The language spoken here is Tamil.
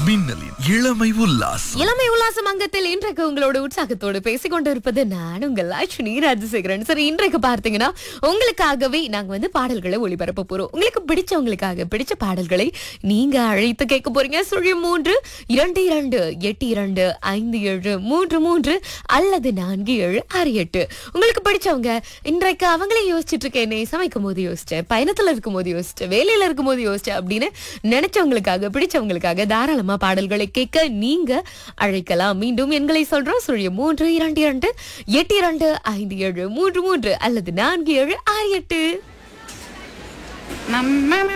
மின்னலின் இளமை உல்லாசம் இளமை உல்லாசம் அங்கத்தில் இன்றைக்கு உங்களோட உற்சாகத்தோடு பேசிக் கொண்டிருப்பது நான் உங்கள் அஸ்வினி ராஜசேகரன் சரி இன்றைக்கு பார்த்தீங்கன்னா உங்களுக்காகவே நாங்க வந்து பாடல்களை ஒளிபரப்ப போறோம் உங்களுக்கு பிடிச்சவங்களுக்காக பிடிச்ச பாடல்களை நீங்க அழைத்து கேட்க போறீங்க சுழி மூன்று இரண்டு இரண்டு எட்டு இரண்டு ஐந்து ஏழு மூன்று மூன்று அல்லது நான்கு ஏழு ஆறு எட்டு உங்களுக்கு பிடிச்சவங்க இன்றைக்கு அவங்களே யோசிச்சுட்டு இருக்கேனே சமைக்கும் போது யோசிச்சேன் பயணத்துல இருக்கும் போது யோசிச்சேன் வேலையில இருக்கும் போது யோசிச்சேன் அப்படின்னு நினைச்சவங்களுக்காக பிடிச்சவங்களுக்காக தாராளமா பாடல்களை கேட்க நீங்க அழைக்கலாம் மீண்டும் எண்களை சொல்றோம் சுழிய மூன்று இரண்டு இரண்டு எட்டு இரண்டு ஐந்து ஏழு மூன்று மூன்று அல்லது நான்கு ஏழு ஆறு எட்டு நம்ம